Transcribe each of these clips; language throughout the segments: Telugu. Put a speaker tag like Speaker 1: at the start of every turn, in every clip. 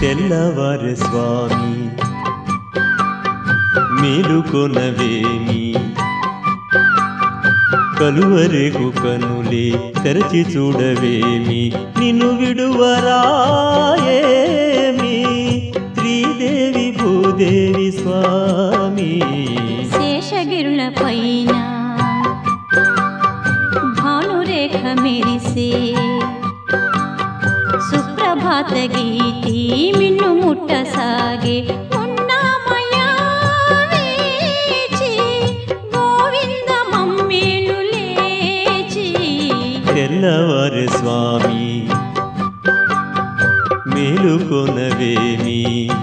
Speaker 1: తెల్లవారు స్వామి మేలుకొనవేమి కలువరేగు కనులే తెరచి చూడవేమి నిన్ను విడువరాయేమి శ్రీదేవి భూదేవి స్వామి
Speaker 2: శేషగిరుల పైన భానురేఖ మెరిసే సుప్రభాత గీతి మిన్ను ముట్టసాగే ఉన్నామయ్యా వేచి, గోవింద మమ్మేలు లేచి
Speaker 1: తెల్లవారు స్వామి మేలుకొనవేమి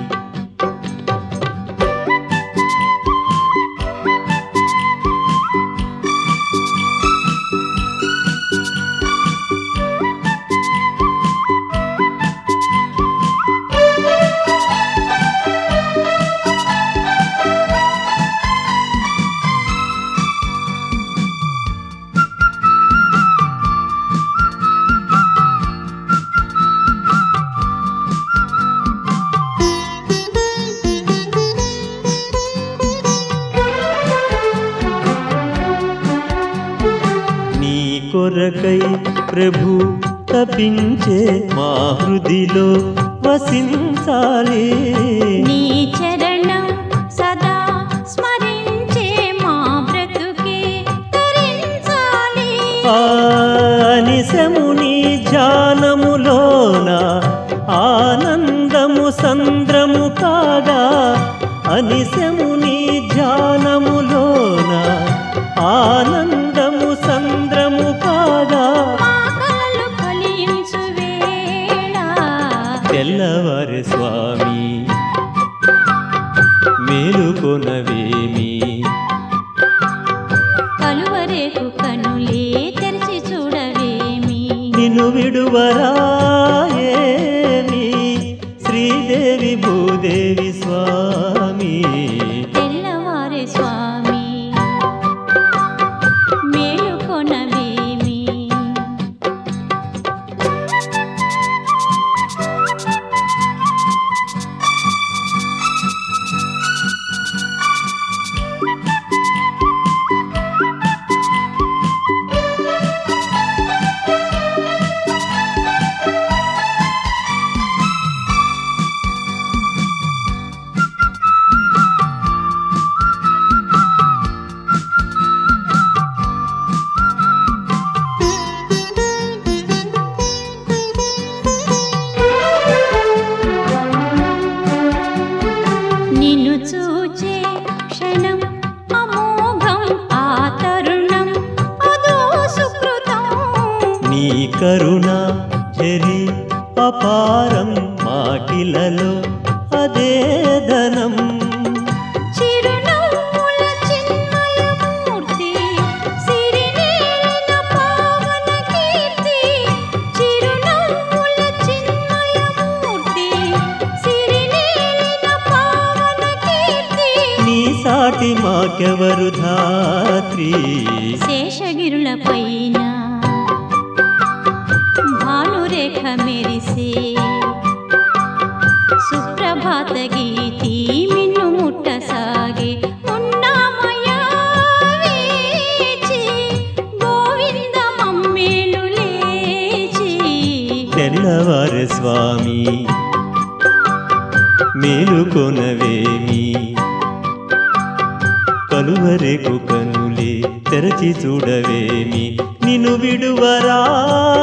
Speaker 1: నీ కొరకై ప్రభు తపించే మా హృదిలో వసించాలి
Speaker 2: నీ చరణం సదా స్మరించే మా బ్రతుకే తరించాలి
Speaker 1: ఆనిశముని ధ్యానములోన ఆనందము సంద్రము కాగా అనిశముని ధ్యానములోన ఆనందము సంద్రము కాగా
Speaker 2: మా కలలు ఫలించు వేళ
Speaker 1: తెల్లవారు స్వామి మేలుకొనవేమి
Speaker 2: కలువరేకు కనులే తెరిచి చూడవేమి
Speaker 1: నిన్ను విడువరాయేమి శ్రీదేవి భూదేవి స్వామి
Speaker 2: తెల్లవారే స్వామి మేలుకొనవేమి నిన్ను చూచే క్షణం అమోఘం ఆ తరుణం అదో సుకృతం
Speaker 1: నీ కరుణ జరి అపారం మాటిలలో అదే ధనం
Speaker 2: చిరునవ్వుల చిన్మయమూర్తి సిరినేలిన పావన కీర్తి చిరునవ్వుల చిన్మయమూర్తి సిరినేలిన పావన కీర్తి
Speaker 1: నీ సాటి మాకెవరు ధాత్రి
Speaker 2: శేషగిరుల పైన భానురేఖ మెరిసే సుప్రభాత గీతి మిన్ను ముట్టసాగే ఉన్నామయ్యా వేచి, గోవింద మమ్మేలు లేచి
Speaker 1: తెల్లవారు స్వామి మేలుకొనవేమి కలువరేకు కనులే తెరచి చూడవేమి నిన్ను విడువరా